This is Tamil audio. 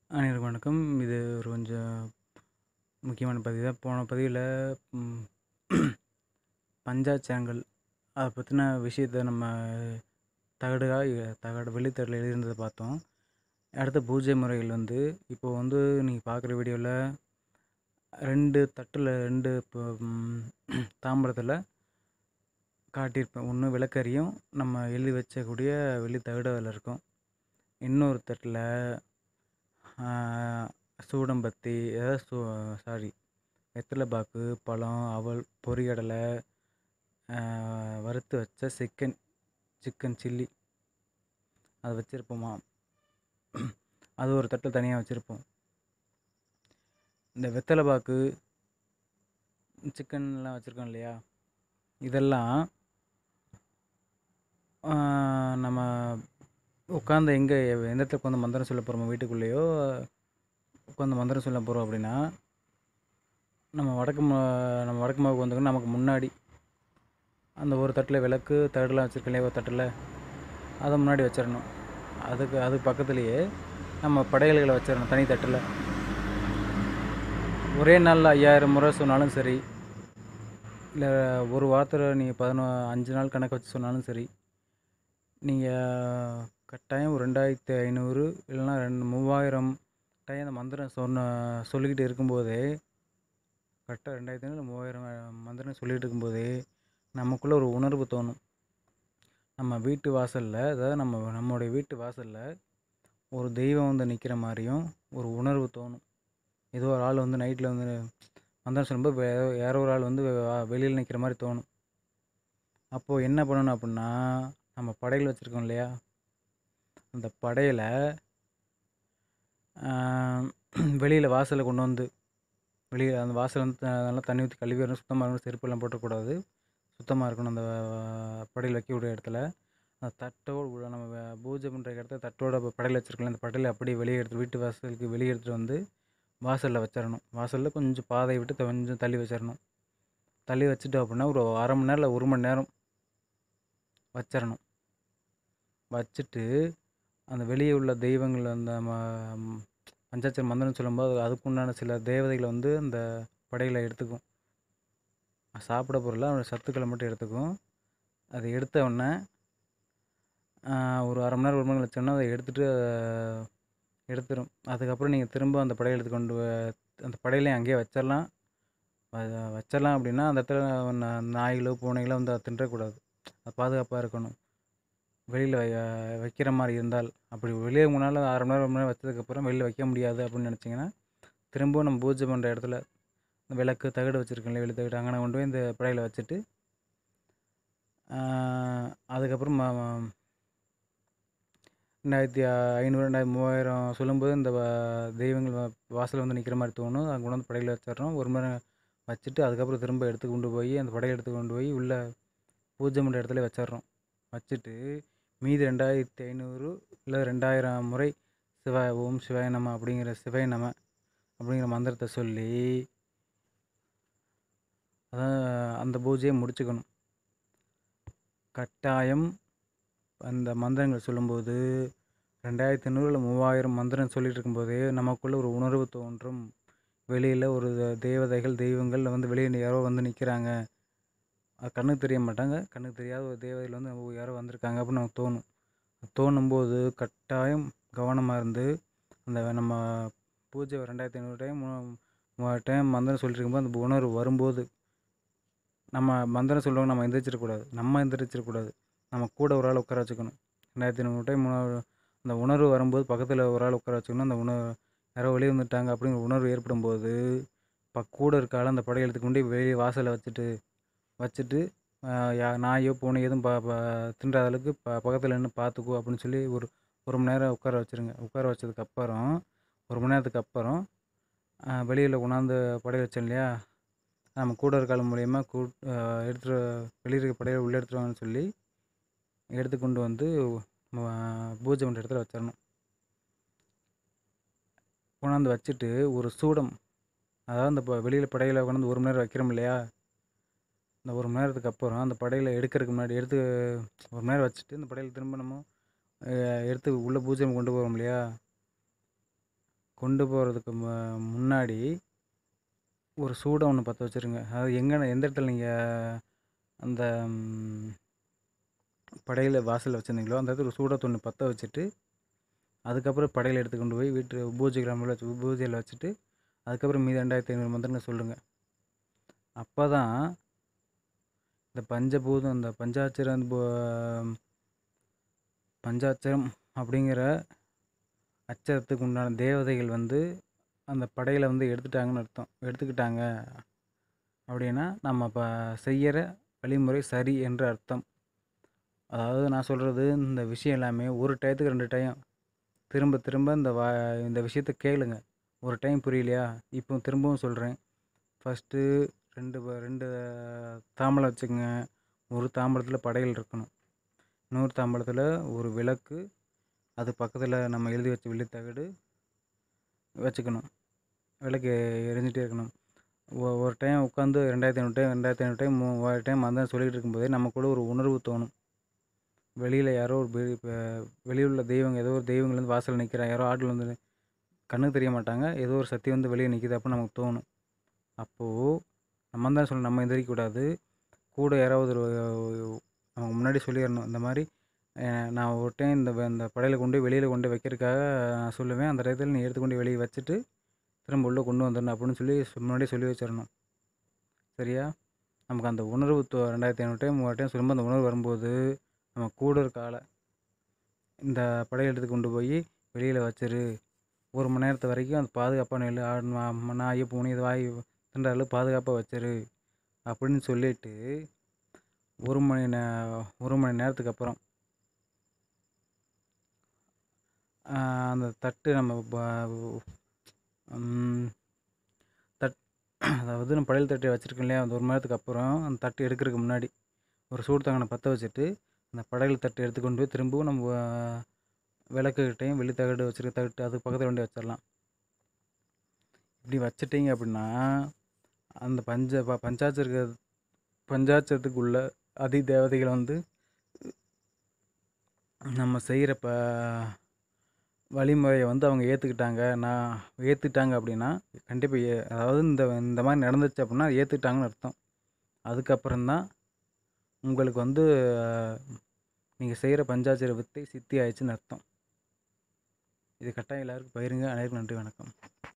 அனைவருக்கும் வணக்கம் இது ஒரு கொஞ்சம் முக்கியமான பதிவு தான் போன பதிவில் பஞ்சாட்சரங்கள் அதை பற்றின விஷயத்த நம்ம தகடுகாக தகடு வெளித்தகடில் எழுதியிருந்ததை பார்த்தோம் அடுத்த பூஜை முறைகள் வந்து இப்போது வந்து நீங்கள் பார்க்குற வீடியோவில் ரெண்டு தட்டில் ரெண்டு இப்போ தாம்பரத்தில் காட்டியிருப்பேன் ஒன்று விளக்கரியும் நம்ம எழுதி வச்சக்கூடிய வெள்ளி தகடு அதில் இருக்கும் இன்னொரு தட்டில் சூடம்பத்தி அதாவது சூ சாரி வெத்தலை பாக்கு பழம் அவல் பொரிகடலை வறுத்து வச்ச சிக்கன் சிக்கன் சில்லி அதை வச்சுருப்போமா அது ஒரு தட்டில் தனியாக வச்சுருப்போம் இந்த வெத்தலை பாக்கு சிக்கன்லாம் வச்சுருக்கோம் இல்லையா இதெல்லாம் நம்ம உட்காந்து எங்கே எந்த இடத்துல உட்காந்து மந்திரம் சொல்ல போகிறோமோ வீட்டுக்குள்ளேயோ உட்காந்து மந்திரம் சொல்ல போகிறோம் அப்படின்னா நம்ம வடக்கு நம்ம வடக்கு மாவுக்கு வந்துக்கணும் நமக்கு முன்னாடி அந்த ஒரு தட்டில் விளக்கு தகடுலாம் வச்சுருக்கோம் இல்லையா ஒரு தட்டில் அதை முன்னாடி வச்சிடணும் அதுக்கு அது பக்கத்துலேயே நம்ம படையல்களை வச்சிடணும் தனி தட்டில் ஒரே நாளில் ஐயாயிரம் முறை சொன்னாலும் சரி இல்லை ஒரு வாரத்தில் நீங்கள் பதினோ அஞ்சு நாள் கணக்கு வச்சு சொன்னாலும் சரி நீங்கள் கட்டாயம் ஒரு ரெண்டாயிரத்தி ஐநூறு இல்லைனா ரெண்டு மூவாயிரம் டைம் அந்த மந்திரம் சொன்ன சொல்லிக்கிட்டு இருக்கும்போதே கரெக்டாக ரெண்டாயிரத்தி ஐநூறு மூவாயிரம் மந்திரம் சொல்லிகிட்டு இருக்கும்போதே நமக்குள்ளே ஒரு உணர்வு தோணும் நம்ம வீட்டு வாசலில் அதாவது நம்ம நம்மளுடைய வீட்டு வாசலில் ஒரு தெய்வம் வந்து நிற்கிற மாதிரியும் ஒரு உணர்வு தோணும் ஏதோ ஒரு ஆள் வந்து நைட்டில் வந்து மந்திரம் சொல்லும்போது வே யாரோ ஒரு ஆள் வந்து வெளியில் நிற்கிற மாதிரி தோணும் அப்போது என்ன பண்ணணும் அப்படின்னா நம்ம படையல் வச்சுருக்கோம் இல்லையா அந்த படையலை வெளியில் வாசலில் கொண்டு வந்து வெளியில் அந்த வாசல் வந்து நல்லா தண்ணி ஊற்றி கழுவி வரணும் சுத்தமாக இருக்கணும் செருப்பெல்லாம் போட்டக்கூடாது சுத்தமாக இருக்கணும் அந்த படையல் வைக்கக்கூடிய இடத்துல அந்த தட்டோடு நம்ம பூஜை பண்ணுற இடத்துல தட்டோட படையல் வச்சுருக்கலாம் அந்த படையலை அப்படியே வெளியே எடுத்து வீட்டு வாசலுக்கு வெளியே எடுத்துகிட்டு வந்து வாசலில் வச்சிடணும் வாசலில் கொஞ்சம் பாதை விட்டு கொஞ்சம் தள்ளி வச்சிடணும் தள்ளி வச்சுட்டோம் அப்படின்னா ஒரு அரை மணி நேரம் இல்லை ஒரு மணி நேரம் வச்சிடணும் வச்சுட்டு அந்த வெளியே உள்ள தெய்வங்கள் அந்த பஞ்சாட்சர மந்திரம் சொல்லும்போது அதுக்குண்டான சில தேவதைகளை வந்து அந்த படையில் எடுத்துக்கும் சாப்பிட பொருளாக சத்துக்களை மட்டும் எடுத்துக்கும் அதை எடுத்த உடனே ஒரு அரை மணி நேரம் ஒரு மணி நேரம் வச்சோன்னா அதை எடுத்துகிட்டு எடுத்துரும் அதுக்கப்புறம் நீங்கள் திரும்ப அந்த படையை எடுத்து கொண்டு அந்த படையிலையும் அங்கேயே வச்சிடலாம் வச்சிடலாம் அப்படின்னா அந்த இடத்துல நாய்களோ பூனைகளோ வந்து அதை தின்றக்கூடாது அது பாதுகாப்பாக இருக்கணும் வெளியில் வை வைக்கிற மாதிரி இருந்தால் அப்படி வெளியே முன்னால் அரை மணி நேரம் ஒரு மணி நேரம் வச்சதுக்கப்புறம் வெளியில் வைக்க முடியாது அப்படின்னு நினச்சிங்கன்னா திரும்பவும் நம்ம பூஜை பண்ணுற இடத்துல விளக்கு தகடு வச்சுருக்கோம்ல வெளி தகடு அங்கே கொண்டு போய் இந்த படையில் வச்சுட்டு அதுக்கப்புறம் ரெண்டாயிரத்தி ஐநூறு ரெண்டாயிரத்தி மூவாயிரம் சொல்லும்போது இந்த தெய்வங்கள் வாசலில் வந்து நிற்கிற மாதிரி தோணும் அங்கே கொண்டு வந்து படையில் வச்சிடுறோம் ஒரு மணி நேரம் வச்சுட்டு அதுக்கப்புறம் திரும்ப எடுத்து கொண்டு போய் அந்த படையை எடுத்து கொண்டு போய் உள்ளே பூஜை பண்ணுற இடத்துல வச்சிடுறோம் வச்சுட்டு மீதி ரெண்டாயிரத்தி ஐநூறு இல்லை ரெண்டாயிரம் முறை சிவ ஓம் சிவாய நம அப்படிங்கிற சிவாய நம அப்படிங்கிற மந்திரத்தை சொல்லி அதான் அந்த பூஜையை முடிச்சுக்கணும் கட்டாயம் அந்த மந்திரங்கள் சொல்லும்போது ரெண்டாயிரத்தி ஐநூறு இல்லை மூவாயிரம் மந்திரம் சொல்லிட்டு இருக்கும்போதே நமக்குள்ளே ஒரு உணர்வு தோன்றும் வெளியில் ஒரு தேவதைகள் தெய்வங்கள் வந்து வெளியே யாரோ வந்து நிற்கிறாங்க கண்ணுக்கு தெரிய மாட்டாங்க கண்ணுக்கு தெரியாத ஒரு தேவதையில் வந்து யாரோ வந்திருக்காங்க அப்படின்னு நமக்கு தோணும் தோணும்போது கட்டாயம் கவனமாக இருந்து அந்த நம்ம பூஜை ரெண்டாயிரத்தி ஐநூறு டைம் மூவாயிரம் டைம் மந்திரம் சொல்லிட்டு இருக்கும்போது அந்த உணர்வு வரும்போது நம்ம மந்திரம் சொல்லுவாங்க நம்ம எந்திரிச்சிடக்கூடாது நம்ம எந்திரிச்சிடக்கூடாது நம்ம கூட ஒரு ஆள் உட்கார வச்சுக்கணும் ரெண்டாயிரத்தி ஐநூறு டைம் அந்த உணர்வு வரும்போது பக்கத்தில் ஒரு ஆள் உட்கார வச்சுக்கணும் அந்த உணர்வு யாரோ வெளியே வந்துட்டாங்க அப்படிங்கிற உணர்வு ஏற்படும் போது இப்போ கூட இருக்க ஆள் அந்த படையை எடுத்துக்கொண்டு வெளியே வாசலை வச்சுட்டு வச்சுட்டு நாயோ பூனை எதுவும் பா தின்றாத அளவுக்கு ப பக்கத்தில் நின்று பார்த்துக்கோ அப்படின்னு சொல்லி ஒரு ஒரு மணி நேரம் உட்கார வச்சுருங்க உட்கார வச்சதுக்கப்புறம் ஒரு மணி நேரத்துக்கு அப்புறம் வெளியில் கொண்டாந்து படைய வச்சோம் இல்லையா நம்ம கூட இருக்காள் மூலயமா கூ எடுத்துகிட்டு வெளியே இருக்க படையை உள்ளே எடுத்துருவாங்கன்னு சொல்லி எடுத்து கொண்டு வந்து பூஜை பண்ணுற இடத்துல வச்சிடணும் கொண்டாந்து வச்சுட்டு ஒரு சூடம் அதாவது அந்த வெளியில் படையில் கொண்டாந்து ஒரு மணி நேரம் வைக்கிறோம் இல்லையா இந்த ஒரு மணி நேரத்துக்கு அப்புறம் அந்த படையில் எடுக்கிறதுக்கு முன்னாடி எடுத்து ஒரு மணி நேரம் வச்சுட்டு இந்த படையில் திரும்ப நம்ம எடுத்து உள்ளே பூஜை கொண்டு போகிறோம் இல்லையா கொண்டு போகிறதுக்கு முன்னாடி ஒரு சூடை ஒன்று பற்ற வச்சுருங்க அதாவது எங்கே எந்த இடத்துல நீங்கள் அந்த படையில் வாசலில் வச்சுருந்தீங்களோ அந்த இடத்துல ஒரு சூடை ஒன்று பற்ற வச்சுட்டு அதுக்கப்புறம் படையில் எடுத்து கொண்டு போய் வீட்டு பூஜை கிராமில் வச்சு பூஜையில் வச்சுட்டு அதுக்கப்புறம் மீதி ரெண்டாயிரத்தி ஐநூறு மந்திரங்கள் சொல்லுங்கள் அப்போ தான் இந்த பஞ்சபூதம் இந்த பஞ்சாட்சரம் பு- பஞ்சாட்சரம் அப்படிங்கிற அச்சரத்துக்கு உண்டான தேவதைகள் வந்து அந்த படையில் வந்து எடுத்துட்டாங்கன்னு அர்த்தம் எடுத்துக்கிட்டாங்க அப்படின்னா நம்ம இப்போ செய்கிற வழிமுறை சரி என்று அர்த்தம் அதாவது நான் சொல்கிறது இந்த விஷயம் எல்லாமே ஒரு டயத்துக்கு ரெண்டு டைம் திரும்ப திரும்ப இந்த வா இந்த விஷயத்த கேளுங்க ஒரு டைம் புரியலையா இப்போ திரும்பவும் சொல்கிறேன் ஃபஸ்ட்டு ரெண்டு ப- ரெண்டு தாம்பலம் வச்சுக்கோங்க ஒரு தாம்பலத்தில் படையல் இருக்கணும் இன்னொரு தாம்பலத்தில் ஒரு விளக்கு அது பக்கத்தில் நம்ம எழுதி வச்ச வெள்ளித்தகடு வச்சுக்கணும் விளக்கு எரிஞ்சிட்டே இருக்கணும் ஒ- ஒரு டைம் உட்காந்து ரெண்டாயிரத்தி ஐநூறு டைம் ரெண்டாயிரத்தி ஐநூறு டைம் மூவாயிரம் டைம் அந்த சொல்லிகிட்டு இருக்கும்போதே நமக்குள்ள ஒரு உணர்வு தோணும் வெளியில் யாரோ ஒரு பெரிய இப்போ வெளியில் உள்ள தெய்வங்க ஏதோ ஒரு தெய்வங்கள் வந்து வாசலில் நிற்கிறாங்க யாரோ ஆட்கள் வந்து கண்ணுக்கு தெரிய மாட்டாங்க ஏதோ ஒரு சக்தி வந்து வெளியே நிற்கிது அப்போ நமக்கு தோணும் அப்போது நம்ம தான் சொல்லணும் நம்ம எந்திரிக்கக்கூடாது கூட யாராவது ஒரு அவங்க முன்னாடி சொல்லிடணும் இந்த மாதிரி அஹ், நான் ஒரு டைம் இந்த வ- இந்த படையில் கொண்டு போய் வெளியில் கொண்டு போய் வைக்கிறதுக்காக நான் சொல்லுவேன் அந்த டயத்தில் நீ எடுத்து கொண்டு போய் வெளியே வச்சுட்டு திரும்ப உள்ளே கொண்டு வந்துடணும் அப்படின்னு சொல்லி சொ- முன்னாடியே சொல்லி வச்சிடணும் சரியா நமக்கு அந்த உணர்வு தோ ரெண்டாயிரத்தி ஐநூறு டைம் மூவாயிரம் டைம் சொல்லும்போது அந்த உணர்வு வரும்போது நம்ம கூட இருக்க ஆளை இந்த படையை எடுத்து கொண்டு போய் வெளியில் வச்சிரு ஒரு மணி நேரத்து வரைக்கும் அந்த பாதுகாப்பான நிலை ஆடு நாய் பூனை இது வாய் திண்டால பாதுகாப்பாக வச்சிரு அப்படின்னு சொல்லிட்டு ஒரு மணி நே ஒரு மணி நேரத்துக்கு அப்புறம் ஆஹ் அந்த தட்டு நம்ம ப- ம், தட் அதாவது நம்ம படையல் தட்டை வச்சுருக்கோம் இல்லையா அந்த ஒரு மணி நேரத்துக்கு அப்புறம் அந்த தட்டு எடுக்கிறதுக்கு முன்னாடி ஒரு சூடு தங்கனை பற்ற வச்சுட்டு அந்த படையல் தட்டு எடுத்து கொண்டு போய் திரும்பவும் நம்ம ஆஹ், விளக்குக்கிட்டையும் வெள்ளி தகடு வச்சுருக்க தட்டு அதுக்கு பக்கத்தில் கொண்டு வச்சிடலாம் இப்படி வச்சிட்டிங்க அப்படின்னா அந்த பஞ்ச ப- பஞ்சாட்சர பஞ்சாட்சரத்துக்குள்ள அதி தேவதைகள் வந்து நம்ம செய்கிற ப வழிமுறையை வந்து அவங்க ஏற்றுக்கிட்டாங்க நான் ஏற்றுக்கிட்டாங்க அப்படின்னா கண்டிப்பாக ஏ அதாவது இந்த இந்த மாதிரி நடந்துச்சு அப்படின்னா ஏற்றுக்கிட்டாங்கன்னு அர்த்தம் அதுக்கப்புறம்தான் உங்களுக்கு வந்து நீங்கள் செய்கிற பஞ்சாட்சர வித்தை சித்தி ஆயிடுச்சுன்னு அர்த்தம் இது கட்டாயம் எல்லாருக்கும் பயிருங்க அனைவருக்கும் நன்றி வணக்கம்